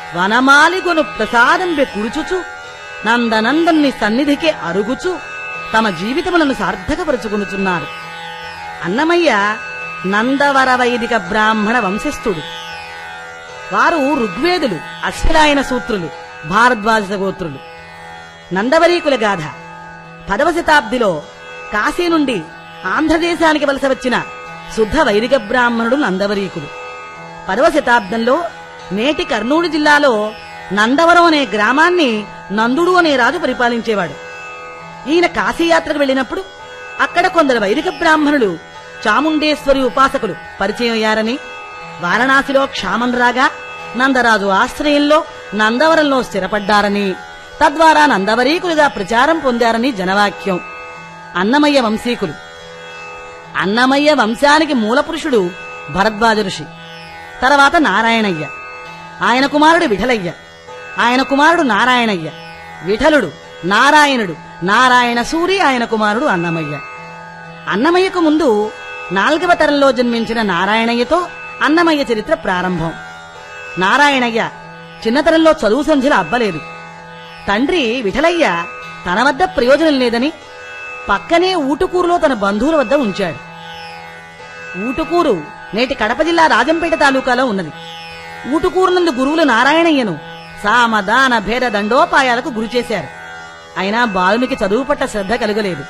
వనమాలిగొను ప్రసాదంబె కుడుచుచు నందనందన్ని సన్నిధికే అరుగుచు తమ జీవితములను సార్థకపరుచుకునుచున్నారు అన్నమయ్య నందవర వైదిక బ్రాహ్మణ వంశస్థుడు వారు ఋగ్వేదులు అశ్వరాయన సూత్రులు భారద్వాజ గోత్రులు నందవరీకుల గాథ పదవ శతాబ్దిలో కాశీ నుండి ఆంధ్రదేశానికి వలస వచ్చిన శుద్ధ వైదిక బ్రాహ్మణుడు నందవరీకుడు పదవ శతాబ్దంలో నేటి కర్నూలు జిల్లాలో నందవరం అనే గ్రామాన్ని నందుడు అనే రాజు పరిపాలించేవాడు ఈయన కాశీయాత్రకు వెళ్ళినప్పుడు అక్కడ కొందరు వైదిక బ్రాహ్మణులు చాముండేశ్వరి ఉపాసకులు పరిచయం అయ్యారని వారణాసిలో క్షామం రాగా నందరాజు ఆశ్రయంలో నందవరంలో స్థిరపడ్డారని తద్వారా నందవరీకులుగా ప్రచారం పొందారని జనవాక్యం అన్నమయ్య వంశీకులు అన్నమయ్య వంశానికి మూలపురుషుడు భరద్వాజ ఋషి తర్వాత నారాయణయ్య ఆయన కుమారుడు విఠలయ్య ఆయన కుమారుడు నారాయణయ్య విఠలుడు నారాయణుడు నారాయణ సూరి ఆయన కుమారుడు అన్నమయ్య అన్నమయ్యకు ముందు నాల్గవ తరంలో జన్మించిన నారాయణయ్యతో అన్నమయ్య చరిత్ర ప్రారంభం నారాయణయ్య చిన్నతనంలో చదువు సంధ్యలు అబ్బలేదు తండ్రి విఠలయ్య తన వద్ద ప్రయోజనం లేదని పక్కనే ఊటుకూరులో తన బంధువుల వద్ద ఉంచాడు ఊటుకూరు నేటి కడప జిల్లా రాజంపేట తాలూకాలో ఉన్నది ఊటుకూరు నందు గురువులు నారాయణయ్యను సామ దాన భేద దండోపాయాలకు గురి చేశారు అయినా బాలునికి చదువు పట్ల శ్రద్ధ కలగలేదు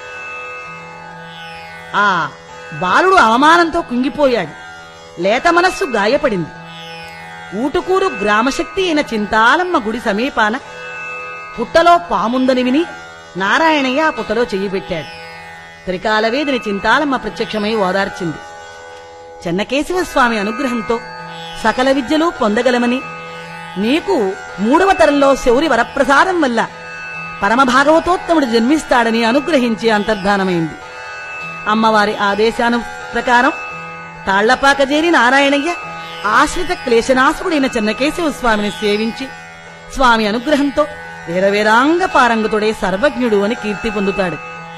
ఆ బాలుడు అవమానంతో కుంగిపోయాడు లేత మనస్సు గాయపడింది ఊటుకూరు గ్రామశక్తి అయిన చింతాలమ్మ గుడి సమీపాన పుట్టలో పాముందని విని నారాయణయ్య ఆ పుట్టలో చెయ్యి పెట్టాడు త్రికాలవేదిని చింతాలమ్మ ప్రత్యక్షమై ఓదార్చింది చెన్నకేశవ స్వామి అనుగ్రహంతో సకల విద్యలు పొందగలమని నీకు మూడవ తరంలో శౌరి వరప్రసాదం వల్ల పరమభాగవతోత్తముడు జన్మిస్తాడని అనుగ్రహించి అంతర్ధానమైంది అమ్మవారి ఆదేశాను ప్రకారం తాళ్లపాక చేరి నారాయణయ్య ఆశ్రిత క్లేశనాశకుడైన చెన్నకేశవ స్వామిని సేవించి స్వామి అనుగ్రహంతో వేరవేరాంగ పారంగతుడే సర్వజ్ఞుడు అని కీర్తి పొందుతాడు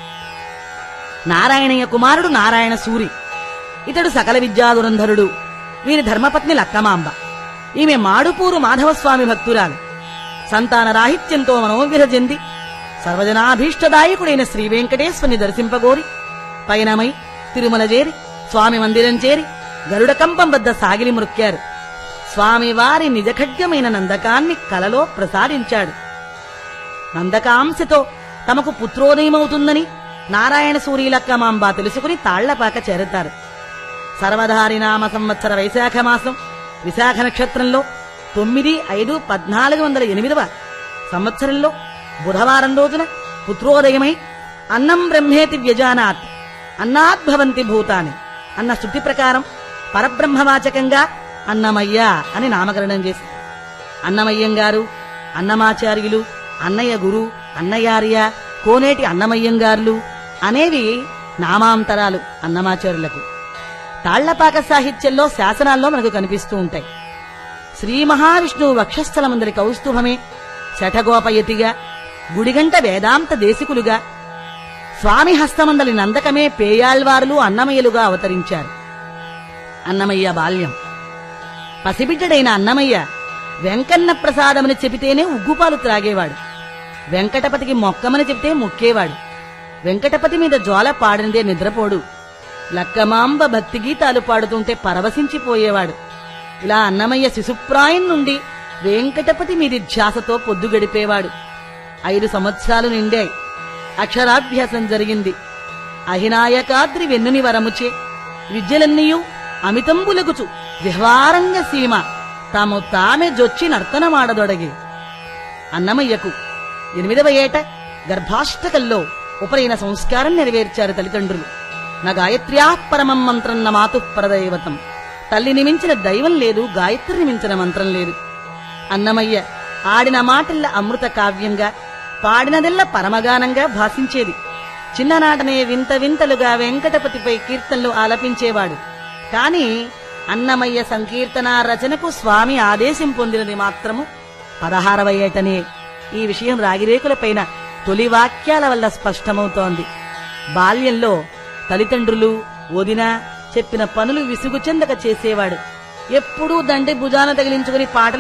నారాయణయ్య కుమారుడు నారాయణ సూరి ఇతడు సకల విద్యాదురంధరుడు వీరి ధర్మపత్ని లక్కమాంబ ఈమె మాడుపూరు మాధవస్వామి భక్తురాలు సంతాన రాహిత్యంతో మనోవిర చెంది సర్వజనాభీష్టదాయకుడైన శ్రీ వెంకటేశ్వరుని దర్శింపగోరి పయనమై తిరుమల చేరి స్వామి మందిరం చేరి గరుడ కంపం వద్ద సాగిలి మృక్కారు స్వామివారి నిజఖడ్గమైన నందకాన్ని కలలో ప్రసాదించాడు నందకాంశతో తమకు పుత్రోదయమవుతుందని నారాయణ సూరీలక్కమాంబ తెలుసుకుని తాళ్లపాక చేరతారు సర్వధారినామ సంవత్సర వైశాఖ మాసం విశాఖ నక్షత్రంలో తొమ్మిది ఐదు పద్నాలుగు వందల ఎనిమిదవ సంవత్సరంలో బుధవారం రోజున పుత్రోదయమై అన్నం బ్రహ్మేతి వ్యజానాత్ అన్నాద్భవంతి భూతాని అన్న శృతి ప్రకారం పరబ్రహ్మవాచకంగా అన్నమయ్య అని నామకరణం చేశారు అన్నమయ్యం గారు అన్నమాచార్యులు అన్నయ్య గురు అన్నయార్య కోనేటి అన్నమయ్యంగారులు అనేవి నామాంతరాలు అన్నమాచార్యులకు తాళ్లపాక సాహిత్యంలో శాసనాల్లో మనకు కనిపిస్తూ ఉంటాయి శ్రీ మహావిష్ణువు వక్షస్థలమందరి కౌస్తుభమే శఠగోపయతిగా గుడిగంట వేదాంత దేశికులుగా స్వామి హస్తమందలి నందకమే పేయాళ్వారులు అన్నమయ్యలుగా అవతరించారు అన్నమయ్య బాల్యం పసిబిడ్డడైన అన్నమయ్య వెంకన్న ప్రసాదమని చెబితేనే ఉగ్గుపాలు త్రాగేవాడు వెంకటపతికి మొక్కమని చెబితే మొక్కేవాడు వెంకటపతి మీద జ్వాల పాడినదే నిద్రపోడు లక్కమాంబ భక్తి గీతాలు పాడుతుంటే పరవశించిపోయేవాడు ఇలా అన్నమయ్య శిశుప్రాయం నుండి వెంకటపతి మీది ధ్యాసతో పొద్దు గడిపేవాడు ఐదు సంవత్సరాలు నిండాయి అక్షరాభ్యాసం జరిగింది అహినాయకాద్రి వెన్నుని వరముచే విద్యలన్నీయు అమితంబులగుచు విహ్వారంగ సీమ తాము తామే జొచ్చి నర్తనమాడదొడగి అన్నమయ్యకు ఎనిమిదవ ఏట గర్భాష్టకంలో ఉపనయన సంస్కారం నెరవేర్చారు తల్లిదండ్రులు నా గాయత్ర్యా పరమం మంత్రం నా మాతు పరదైవతం తల్లిని మించిన దైవం లేదు గాయత్రిని మించిన మంత్రం లేదు అన్నమయ్య ఆడిన మాటల్ల అమృత కావ్యంగా పాడినదెల్ల పరమగానంగా భాషించేది చిన్ననాటనే వింత వింతలుగా వెంకటపతిపై కీర్తనలు ఆలపించేవాడు కాని అన్నమయ్య సంకీర్తన రచనకు స్వామి ఆదేశం పొందినది మాత్రము పదహారవ ఏటనే ఈ విషయం రాగిరేకులపైన తొలి వాక్యాల వల్ల స్పష్టమవుతోంది బాల్యంలో తల్లిదండ్రులు వదిన చెప్పిన పనులు విసుగు చెందక చేసేవాడు ఎప్పుడూ దండి భుజాన తగిలించుకుని పాటలు